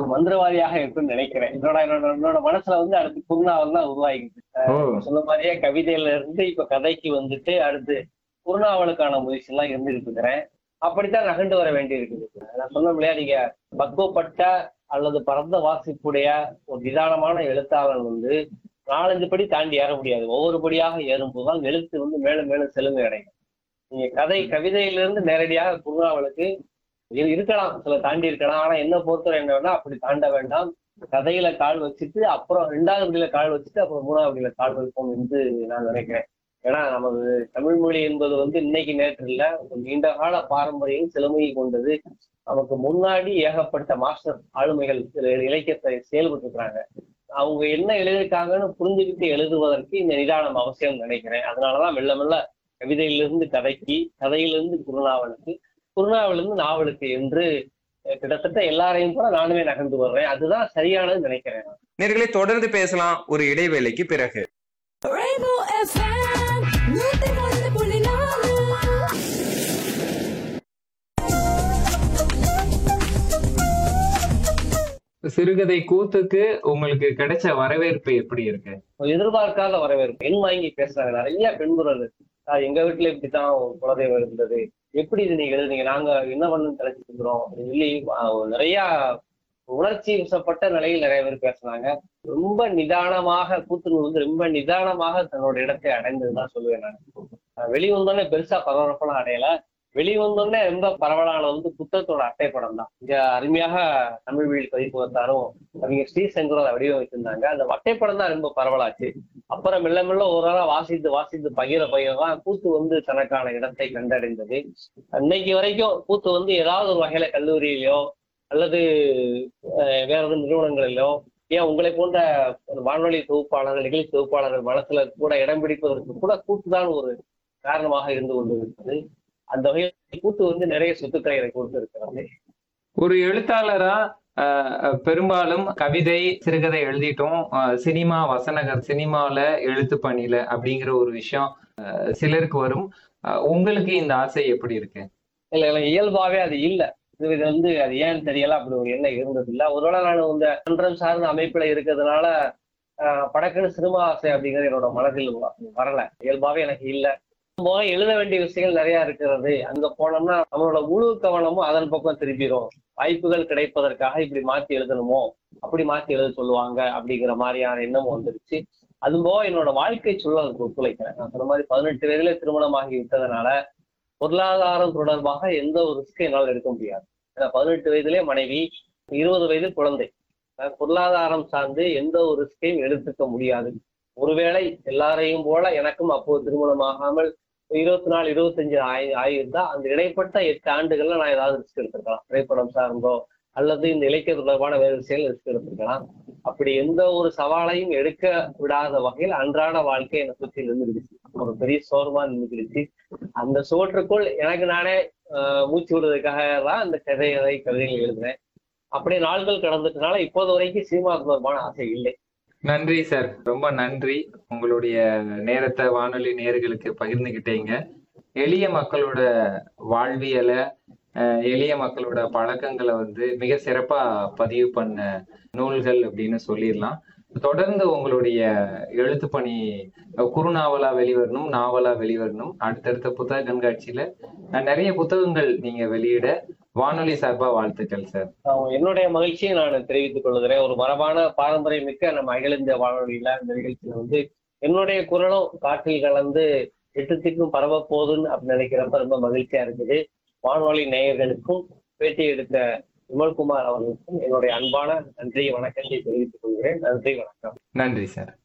ஒரு மந்திரவாதியாக இருக்குன்னு நினைக்கிறேன் என்னோட என்னோட என்னோட மனசுல வந்து அடுத்து குருநாவல் தான் உருவாகிட்டு ஓ சொன்ன மாதிரியே கவிதையில இருந்து இப்ப கதைக்கு வந்துட்டு அடுத்து குருநாவலுக்கான முயற்சி எல்லாம் இருந்துகிட்டு இருக்கிறேன் அப்படித்தான் நகண்டு வர வேண்டி இருக்குது நான் சொன்ன இல்லையா நீங்க பக்குவப்பட்ட அல்லது பரந்த வாசிப்புடைய ஒரு நிதானமான எழுத்தாளர் வந்து நாலஞ்சு படி தாண்டி ஏற முடியாது ஒவ்வொரு படியாக ஏறும்போதுதான் எழுத்து வந்து மேலும் மேலும் செழுமை அடையும் நீங்க கதை கவிதையிலிருந்து நேரடியாக குருநாவலுக்கு இரு- இருக்கலாம் சில தாண்டி இருக்கலாம் ஆனா என்ன பொறுத்தவரை என்னன்னா அப்படி தாண்ட வேண்டாம் கதையில கால் வச்சுட்டு அப்புறம் ரெண்டாவது படியில கால் வச்சுட்டு அப்புறம் மூணாவது படியில கால் வைப்போம் என்று நான் நினைக்கிறேன் ஏன்னா நமது தமிழ் மொழி என்பது வந்து இன்னைக்கு நேற்று இல்ல ஒரு நீண்ட கால பாரம்பரியம் சிலமையை கொண்டது நமக்கு முன்னாடி ஏகப்பட்ட மாஸ்டர் ஆளுமைகள் இல- இலக்கியத்தை செயல்பட்டு இருக்கிறாங்க அவங்க என்ன எழுதியிருக்காங்கன்னு புரிஞ்சுக்கிட்டு எழுதுவதற்கு இந்த நிதானம் அவசியம் நினைக்கிறேன் அதனாலதான் மெல்ல மெல்ல கவிதையிலிருந்து கதைக்கு கதையிலிருந்து குருநாவலுக்கு குருநாவலிருந்து நாவலுக்கு என்று அஹ், கிட்டத்தட்ட எல்லாரையும் கூட நானுமே நகர்ந்து வர்றேன் அதுதான் சரியானது நினைக்கிறேன் நேர்களை தொடர்ந்து பேசலாம் ஒரு இடைவேளைக்கு பிறகு Rainbow FM, நூத்தி ஒன்று புள்ளி நாலு சிறுகதை கூத்துக்கு உங்களுக்கு கிடைச்ச வரவேற்பு எப்படி இருக்கு எதிர்பார்க்காத வரவேற்பு பெண் வாங்கி பேசுறாங்க நிறைய பெண்குரல் "ஆஹ் எங்க வீட்டுல இப்படித்தான் ஒரு குலதெய்வம் இருந்தது எப்படி இது நீங்க எழுதுனீங்க நாங்க என்ன பண்ணு தலைச்சிட்டு இருக்கிறோம் அப்படின்னு சொல்லி ஆஹ் நிறைய உணர்ச்சி வசப்பட்ட நிலையில் நிறைய பேர் பேசுனாங்க ரொம்ப நிதானமாக கூத்துணர்வு வந்து ரொம்ப நிதானமாக தன்னோட இடத்தை அடைந்ததுதான் சொல்லுவேன் நான் ஆஹ் வெளிவந்தோடனே பெருசா பரபரப்பெல்லாம் அடையல வெளிவந்தோடனே ரொம்ப பரவலான வந்து புத்தகத்தோட அட்டைப்படம் தான் இங்க அருமையாக தமிழ் வீழ் பதிப்பகத்தாரும் அவங்க ஸ்ரீசங்கர் அதை வடிவமைச்சிருந்தாங்க அந்த அட்டைப்படம் தான் ரொம்ப பரவலாச்சு அப்புறம் மெல்ல மெல்ல ஒரு நாளா வாசித்து வாசித்து பகிர பகிரதான் கூத்து வந்து தனக்கான இடத்தை கண்டடைந்தது இன்னைக்கு வரைக்கும் கூத்து வந்து ஏதாவது ஒரு வகையில கல்லூரியிலயோ அல்லது அஹ், வேற எதுவும் நிறுவனங்களிலோ ஏன் உங்களை போன்ற ஒரு வானொலி தொகுப்பாளர்கள் நிகழ்ச்சி தொகுப்பாளர்கள் மனசுல கூட இடம் பிடிப்பதற்கு கூட கூத்துதான் ஒரு காரணமாக இருந்து கொண்டிருக்கிறது அந்த வகையில் கூத்து வந்து நிறைய சொத்துக்களை எனக்கு கொடுத்திருக்கிறது ஒரு எழுத்தாளரா அஹ், அஹ், பெரும்பாலும் கவிதை சிறுகதை எழுதிட்டோம் அஹ், சினிமா வசனகர் சினிமால எழுத்து பணியில அப்படிங்கிற ஒரு விஷயம் அஹ், சிலருக்கு வரும் அஹ், உங்களுக்கு இந்த ஆசை எப்படி இருக்கு இல்ல இல்ல இயல்பாவே அது இல்ல இது இது வந்து அது ஏன்னு தெரியல அப்படி ஒரு எண்ணம் இருந்தது இல்ல ஒருவேளை நான் இந்த மன்றம் சார்ந்த அமைப்புல இருக்கிறதுனால ஆஹ், படக்குன்னு சினிமா ஆசை அப்படிங்கிறது என்னோட மனதில் வ- வரல இயல்பாவே எனக்கு இல்ல போக எழுத வேண்டிய விஷயங்கள் நிறைய இருக்கிறது அங்க போனோம்னா நம்மளோட முழு கவனமும் அதன் பக்கம் திரும்பிடும் வாய்ப்புகள் கிடைப்பதற்காக இப்படி மாத்தி எழுதணுமோ அப்படி மாத்தி எழுத சொல்லுவாங்க அப்படிங்கிற மாதிரியான எண்ணமும் வந்துருச்சு அது போக என்னோட வாழ்க்கை சூழல் அதுக்கு ஒத்துழைக்கிறேன் நான் சொன்ன மாதிரி பதினெட்டு வயதுல திருமணமாகி விட்டதுனால பொருளாதாரம் தொடர்பாக எந்த ஒரு ரிஸ்க்கும் என்னால் எடுக்க முடியாது ஏன்னா பதினெட்டு வயதிலே மனைவி இருபது வயது குழந்தை அஹ் பொருளாதாரம் சார்ந்து எந்த ஒரு ரிஸ்கையும் எடுத்துக்க முடியாது ஒருவேளை எல்லாரையும் போல எனக்கும் அப்போது திருமணமாகாமல் இருபத்தி நாலு இருபத்தஞ்சு ஆயி ஆகியிருந்தா அந்த இடைப்பட்ட எட்டு ஆண்டுகள்ல நான் ஏதாவது ரிஸ்க் எடுத்திருக்கலாம் திரைப்படம் சார்ந்தோ அல்லது இந்த இலக்கிய தொடர்பான வேறு விஷயங்கள் ரிஸ்க் எடுத்திருக்கலாம் அப்படி எந்த ஒரு சவாலையும் எடுக்க விடாத வகையில் அன்றாட வாழ்க்கை என்னை சுற்றி இருந்துருச்சு ஒரு பெரிய சோர்வா நின்றுக்கிடுச்சு அந்த சோற்றுக்குள் எனக்கு நானே ஆஹ் மூச்சு விடுறதுக்காக தான் அந்த கதைகளை கவிதைகள் எழுதுறேன் அப்படியே நாள்கள் கடந்துட்டனால இப்போது வரைக்கும் சினிமா தொடர்பான ஆசை இல்லை நன்றி சார் ரொம்ப நன்றி உங்களுடைய நேரத்தை வானொலி நேயர்களுக்கு பகிர்ந்துகிட்டீங்க எளிய மக்களோட வாழ்வியலை அஹ், எளிய மக்களோட பழக்கங்களை வந்து மிக சிறப்பா பதிவு பண்ண நூல்கள் அப்படின்னு சொல்லிடலாம் தொடர்ந்து உங்களுடைய எழுத்து பணி அஹ், குறுநாவலா வெளிவரணும் நாவலா வெளிவரணும் அடுத்தடுத்த புத்தக கண்காட்சியில அஹ், நிறைய புத்தகங்கள் நீங்க வெளியிட வானொலி சார்பா வாழ்த்துக்கள் சார் ஆஹ் என்னுடைய மகிழ்ச்சியை நான் தெரிவித்துக் கொள்கிறேன் ஒரு மரபான பாரம்பரியம் மிக்க நம்ம அகில இந்திய வானொலியில இந்த நிகழ்ச்சியில வந்து என்னுடைய குரலும் காற்றில் கலந்து எட்டுத்திக்கும் பரவ போகுதுன்னு அப்படின்னு நினைக்கிறப்ப ரொம்ப மகிழ்ச்சியா இருக்குது வானொலி நேயர்களுக்கும் பேட்டி எடுத்த விமல்குமார் அவர்களுக்கும் என்னுடைய அன்பான நன்றி வணக்கத்தை தெரிவித்துக் கொள்கிறேன் நன்றி வணக்கம் நன்றி சார்